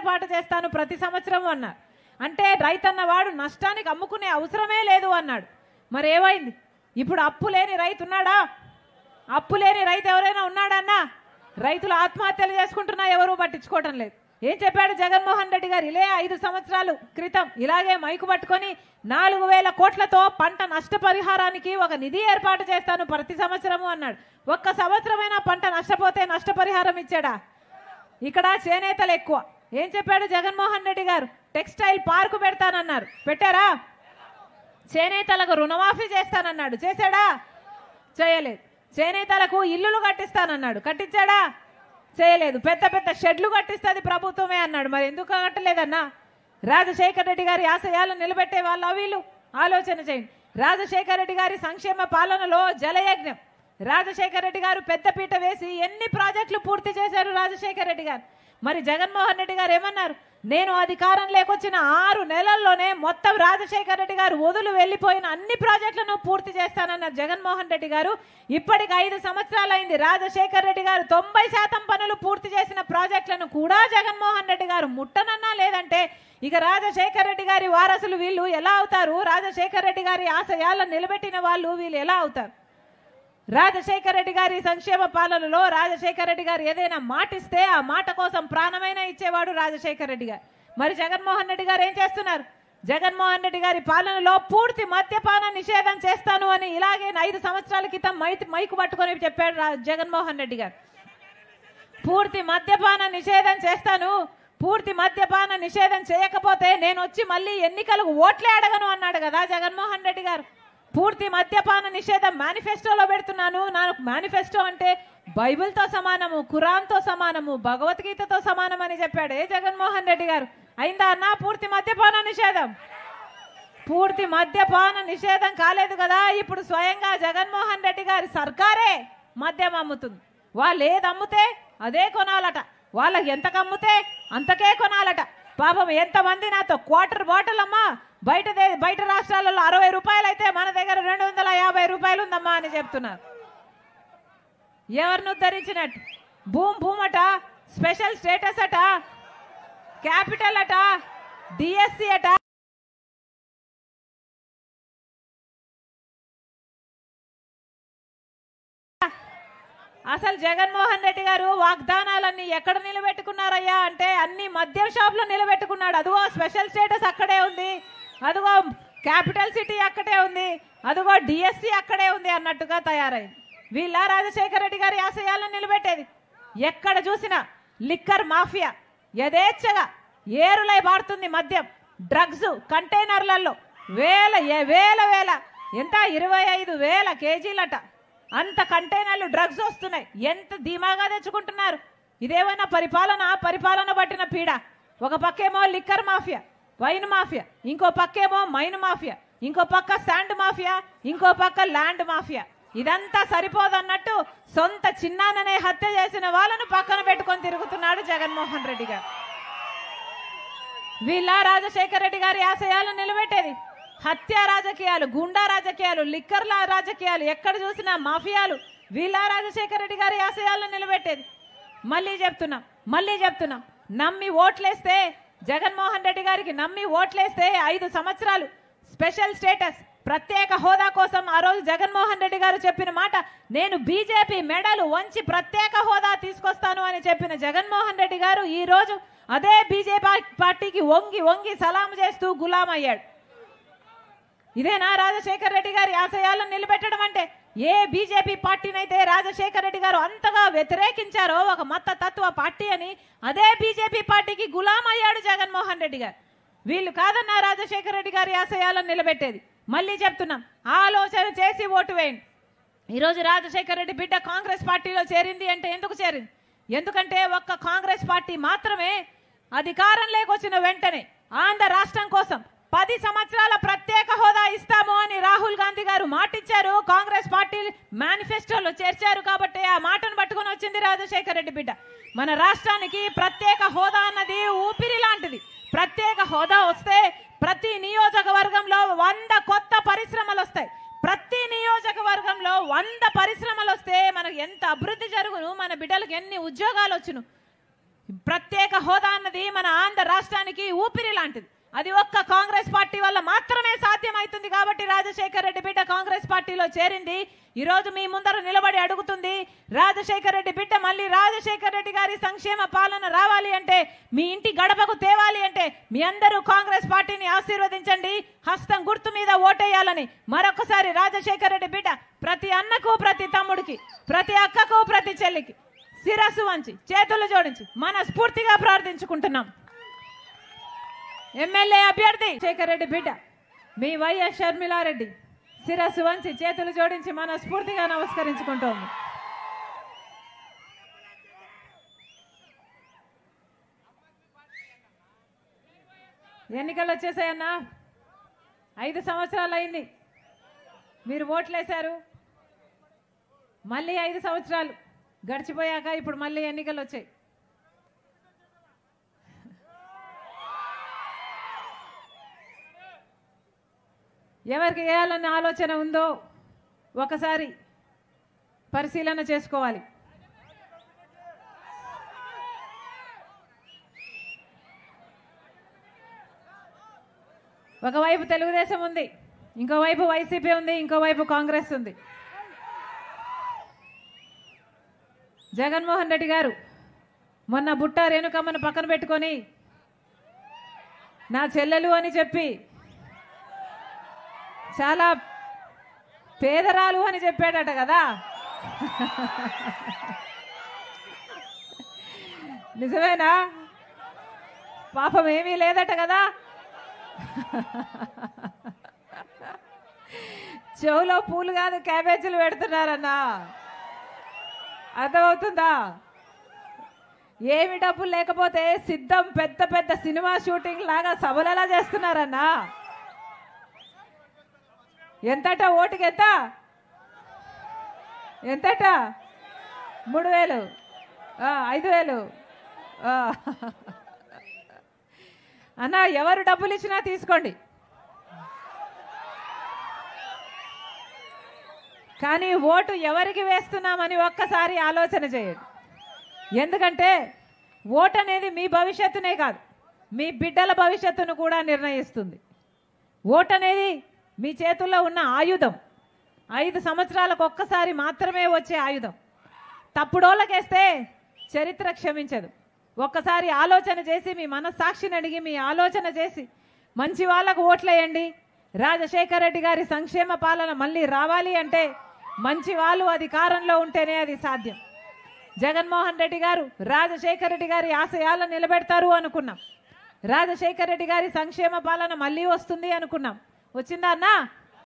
ఏర్పాటు చేస్తాను ప్రతి సంవత్సరం అన్నారు అంటే రైతన్న వాడు నష్టానికి అమ్ముకునే అవసరమే లేదు అన్నాడు మరి ఏమైంది ఇప్పుడు అప్పు లేని రైతు ఉన్నాడా అప్పు లేని రైతు ఎవరైనా ఉన్నాడన్నా రైతులు ఆత్మహత్యలు చేసుకుంటున్నా ఎవరూ పట్టించుకోవటం లేదు ఏం చెప్పాడు జగన్మోహన్ రెడ్డి గారు ఇలే ఐదు సంవత్సరాలు క్రితం ఇలాగే మైకు పట్టుకొని నాలుగు వేల కోట్లతో పంట నష్టపరిహారానికి ఒక నిధి ఏర్పాటు చేస్తాను ప్రతి సంవత్సరము అన్నాడు ఒక్క సంవత్సరమైనా పంట నష్టపోతే నష్టపరిహారం ఇచ్చాడా ఇక్కడ చేనేతలు ఎక్కువ ఏం చెప్పాడు జగన్మోహన్ రెడ్డి గారు టెక్స్టైల్ పార్కు పెడతానన్నారు పెట్టారా చేనేతలకు రుణమాఫీ చేస్తానన్నాడు చేశాడా చేయలేదు చేనేతలకు ఇల్లులు కట్టిస్తానన్నాడు కట్టించాడా చేయలేదు పెద్ద పెద్ద షెడ్లు కట్టిస్తుంది ప్రభుత్వమే అన్నాడు మరి ఎందుకు కట్టలేదన్నా రాజశేఖర రెడ్డి గారి ఆశయాలను నిలబెట్టే వాళ్ళు వీళ్ళు ఆలోచన చేయండి రాజశేఖర రెడ్డి గారి సంక్షేమ పాలనలో జలయజ్ఞం రాజశేఖర రెడ్డి గారు పెద్దపీట వేసి ఎన్ని ప్రాజెక్టులు పూర్తి చేశారు రాజశేఖర రెడ్డి గారు మరి జగన్మోహన్ రెడ్డి గారు ఏమన్నారు నేను అధికారం లేకొచ్చిన ఆరు నెలల్లోనే మొత్తం రాజశేఖర రెడ్డి గారు వదులు వెళ్ళిపోయిన అన్ని ప్రాజెక్టులను పూర్తి చేస్తానన్నారు జగన్మోహన్ రెడ్డి గారు ఇప్పటికి ఐదు సంవత్సరాలైంది రాజశేఖర రెడ్డి గారు తొంభై శాతం పనులు పూర్తి చేసిన ప్రాజెక్టులను కూడా జగన్మోహన్ రెడ్డి గారు ముట్టనన్నా లేదంటే ఇక రాజశేఖర రెడ్డి గారి వారసులు వీళ్ళు ఎలా అవుతారు రాజశేఖర రెడ్డి గారి ఆశయాలను నిలబెట్టిన వాళ్ళు వీళ్ళు ఎలా అవుతారు రాజశేఖర రెడ్డి గారి సంక్షేమ పాలనలో రాజశేఖర రెడ్డి గారు ఏదైనా మాటిస్తే ఆ మాట కోసం ప్రాణమైన ఇచ్చేవాడు రాజశేఖర రెడ్డి గారు మరి జగన్మోహన్ రెడ్డి గారు ఏం చేస్తున్నారు జగన్మోహన్ రెడ్డి గారి పాలనలో పూర్తి మద్యపాన నిషేధం చేస్తాను అని ఇలాగే ఐదు సంవత్సరాల క్రితం మైతి మైకు పట్టుకొని చెప్పాడు రా- జగన్మోహన్ రెడ్డి గారు పూర్తి మద్యపాన నిషేధం చేస్తాను పూర్తి మద్యపాన నిషేధం చేయకపోతే నేను వచ్చి మళ్ళీ ఎన్నికలకు ఓట్లే అడగను అన్నాడు కదా జగన్మోహన్ రెడ్డి గారు పూర్తి మద్యపాన నిషేధం మేనిఫెస్టోలో పెడుతున్నాను నాకు మేనిఫెస్టో అంటే బైబిల్తో సమానము ఖురాన్తో సమానము భగవద్గీతతో సమానం అని చెప్పాడు ఏ జగన్మోహన్ రెడ్డి గారు అయిందా అన్నా పూర్తి మద్యపాన నిషేధం పూర్తి మద్యపాన నిషేధం కాలేదు కదా ఇప్పుడు స్వయంగా జగన్మోహన్ రెడ్డి గారి సర్కారే మద్యం అమ్ముతుంది వాళ్ళు ఏది అమ్ముతే అదే కొనాలట వాళ్ళకి ఎంతకు అమ్ముతే అంతకే కొనాలట పాపం ఎంతమంది నాతో క్వార్టర్ బాటిల్ అమ్మా బయట దే- బయట రాష్ట్రాలలో అరవై రూపాయలు అయితే మన దగ్గర రెండు వందల యాభై రూపాయలు ఉందమ్మా అని చెప్తున్నారు ఎవరిని ఉద్ధరించినట్టు భూమ్ భూమట స్పెషల్ స్టేటస్ అట క్యాపిటల్ అట డిఎస్సి అట అసలు జగన్మోహన్ రెడ్డి గారు వాగ్దానాలన్నీ ఎక్కడ నిలబెట్టుకున్నారయ్యా అంటే అన్ని మద్యం షాపులో నిలబెట్టుకున్నాడు అదిగో స్పెషల్ స్టేటస్ అక్కడే ఉంది అదిగో క్యాపిటల్ సిటీ అక్కడే ఉంది అదిగో డిఎస్సి అక్కడే ఉంది అన్నట్టుగా తయారైంది వీళ్ళ రాజశేఖర రెడ్డి గారి ఆశయాలను నిలబెట్టేది ఎక్కడ చూసినా లిక్కర్ మాఫియా యథేచ్ఛగా ఏరులై పారుతుంది మద్యం డ్రగ్స్ కంటైనర్లలో వేల ఏ- వేల వేల ఎంత ఇరవై ఐదు వేల కేజీలట అంత కంటైనర్లు డ్రగ్స్ వస్తున్నాయి ఎంత ధీమాగా తెచ్చుకుంటున్నారు ఇదేమైనా పరిపాలన పరిపాలన పట్టిన పీడ ఒక పక్కేమో లిక్కర్ మాఫియా వైన్ మాఫియా ఇంకో పక్కేమో మైన్ మాఫియా ఇంకో పక్క శాండ్ మాఫియా ఇంకో పక్క ల్యాండ్ మాఫియా ఇదంతా సరిపోదన్నట్టు సొంత చిన్నాననే హత్య చేసిన వాళ్ళను పక్కన పెట్టుకొని తిరుగుతున్నాడు జగన్మోహన్ రెడ్డి గారు వీళ్ళ రాజశేఖర రెడ్డి గారి ఆశయాలను నిలబెట్టేది హత్య రాజకీయాలు గుండా రాజకీయాలు లిక్కర్ల రాజకీయాలు ఎక్కడ చూసినా మాఫియాలు వీళ్ళ రాజశేఖర రెడ్డి గారి ఆశయాలను నిలబెట్టేది మళ్ళీ చెప్తున్నాం మళ్ళీ చెప్తున్నాం నమ్మి ఓట్లేస్తే జగన్మోహన్ రెడ్డి గారికి నమ్మి ఓట్లేస్తే ఐదు సంవత్సరాలు స్పెషల్ స్టేటస్ ప్రత్యేక హోదా కోసం ఆ రోజు జగన్మోహన్ రెడ్డి గారు చెప్పిన మాట నేను బీజేపీ మెడలు వంచి ప్రత్యేక హోదా తీసుకొస్తాను అని చెప్పిన జగన్మోహన్ రెడ్డి గారు ఈ రోజు అదే బీజేపీ పార్టీకి వంగి వంగి సలాం చేస్తూ గులాం అయ్యాడు ఇదేనా రాజశేఖర రెడ్డి గారి ఆశయాలను నిలబెట్టడం అంటే ఏ బీజేపీ పార్టీనైతే రాజశేఖర రెడ్డి గారు అంతగా వ్యతిరేకించారో ఒక మత తత్వ పార్టీ అని అదే బీజేపీ పార్టీకి గులాం అయ్యాడు జగన్మోహన్ రెడ్డి గారు వీళ్ళు కాదన్నా రాజశేఖర రెడ్డి గారి ఆశయాలను నిలబెట్టేది మళ్ళీ చెప్తున్నాం ఆలోచన చేసి ఓటు వేయండి ఈరోజు రాజశేఖర రెడ్డి బిడ్డ కాంగ్రెస్ పార్టీలో చేరింది అంటే ఎందుకు చేరింది ఎందుకంటే ఒక్క కాంగ్రెస్ పార్టీ మాత్రమే అధికారం లేకొచ్చిన వెంటనే ఆంధ్ర రాష్ట్రం కోసం పది సంవత్సరాల ప్రత్యేక హోదా ఇస్తాము అని రాహుల్ గాంధీ గారు మాటిచ్చారు కాంగ్రెస్ పార్టీ మేనిఫెస్టోలో చేర్చారు కాబట్టి ఆ మాటను పట్టుకొని వచ్చింది రాజశేఖర రెడ్డి బిడ్డ మన రాష్ట్రానికి ప్రత్యేక హోదా అన్నది ఊపిరి లాంటిది ప్రత్యేక హోదా వస్తే ప్రతి నియోజకవర్గంలో వంద కొత్త పరిశ్రమలు వస్తాయి ప్రతి నియోజకవర్గంలో వంద పరిశ్రమలు వస్తే మనకు ఎంత అభివృద్ధి జరుగును మన బిడ్డలకు ఎన్ని ఉద్యోగాలు వచ్చును ప్రత్యేక హోదా అన్నది మన ఆంధ్ర రాష్ట్రానికి ఊపిరి లాంటిది అది ఒక్క కాంగ్రెస్ పార్టీ వల్ల మాత్రమే సాధ్యమవుతుంది కాబట్టి రాజశేఖర రెడ్డి బిడ్డ కాంగ్రెస్ పార్టీలో చేరింది ఈ రోజు మీ ముందర నిలబడి అడుగుతుంది రాజశేఖర రెడ్డి బిడ్డ మళ్ళీ రాజశేఖర రెడ్డి గారి సంక్షేమ పాలన రావాలి అంటే మీ ఇంటి గడపకు తేవాలి అంటే మీ అందరూ కాంగ్రెస్ పార్టీని ఆశీర్వదించండి హస్తం గుర్తు మీద ఓటేయాలని మరొకసారి రాజశేఖర రెడ్డి బిడ్డ ప్రతి అన్నకు ప్రతి తమ్ముడికి ప్రతి అక్కకు ప్రతి చెల్లికి శిరస్సు వంచి చేతులు జోడించి మనస్ఫూర్తిగా ప్రార్థించుకుంటున్నాం ఎమ్మెల్యే అభ్యర్థి శేఖర్ రెడ్డి బిడ్డ మీ వైఎస్ షర్మిలారెడ్డి శిరస్సు వంచి చేతులు జోడించి మనస్ఫూర్తిగా నమస్కరించుకుంటోంది ఎన్నికలు వచ్చేసాయన్నా ఐదు సంవత్సరాలు అయింది మీరు ఓట్లేశారు మళ్ళీ ఐదు సంవత్సరాలు గడిచిపోయాక ఇప్పుడు మళ్ళీ ఎన్నికలు వచ్చాయి ఎవరికి వేయాలన్న ఆలోచన ఉందో ఒకసారి పరిశీలన చేసుకోవాలి ఒకవైపు తెలుగుదేశం ఉంది ఇంకోవైపు వైసీపీ ఉంది ఇంకోవైపు కాంగ్రెస్ ఉంది జగన్మోహన్ రెడ్డి గారు మొన్న బుట్ట రేణుకమ్మను పక్కన పెట్టుకొని నా చెల్లెలు అని చెప్పి చాలా పేదరాలు అని చెప్పాడట కదా నిజమేనా పాపం ఏమీ లేదట కదా చెవులో పూలు కాదు క్యాబేజీలు పెడుతున్నారన్నా అర్థమవుతుందా ఏమి డబ్బులు లేకపోతే సిద్ధం పెద్ద పెద్ద సినిమా షూటింగ్ లాగా సభలు ఎలా చేస్తున్నారన్నా ఎంతట ఓటుకి ఎంత ఎంతట మూడు వేలు ఆ, ఐదు వేలు ఆ. అన్న ఎవరు డబ్బులు ఇచ్చినా తీసుకోండి కానీ ఓటు ఎవరికి వేస్తున్నామని ఒక్కసారి ఆలోచన చేయండి ఎందుకంటే ఓటు అనేది మీ భవిష్యత్తునే కాదు మీ బిడ్డల భవిష్యత్తును కూడా నిర్ణయిస్తుంది ఓటు అనేది మీ చేతుల్లో ఉన్న ఆయుధం ఐదు సంవత్సరాలకు ఒక్కసారి మాత్రమే వచ్చే ఆయుధం తప్పుడోళ్ళకేస్తే చరిత్ర క్షమించదు ఒక్కసారి ఆలోచన చేసి మీ మనస్సాక్షిని అడిగి మీ ఆలోచన చేసి మంచి వాళ్ళకు ఓట్లేయండి రాజశేఖర రెడ్డి గారి సంక్షేమ పాలన మళ్ళీ రావాలి అంటే మంచి వాళ్ళు అధికారంలో ఉంటేనే అది సాధ్యం జగన్మోహన్ రెడ్డి గారు రాజశేఖర రెడ్డి గారి ఆశయాలను నిలబెడతారు అనుకున్నాం రాజశేఖర రెడ్డి గారి సంక్షేమ పాలన మళ్ళీ వస్తుంది అనుకున్నాం వచ్చిందా అన్నా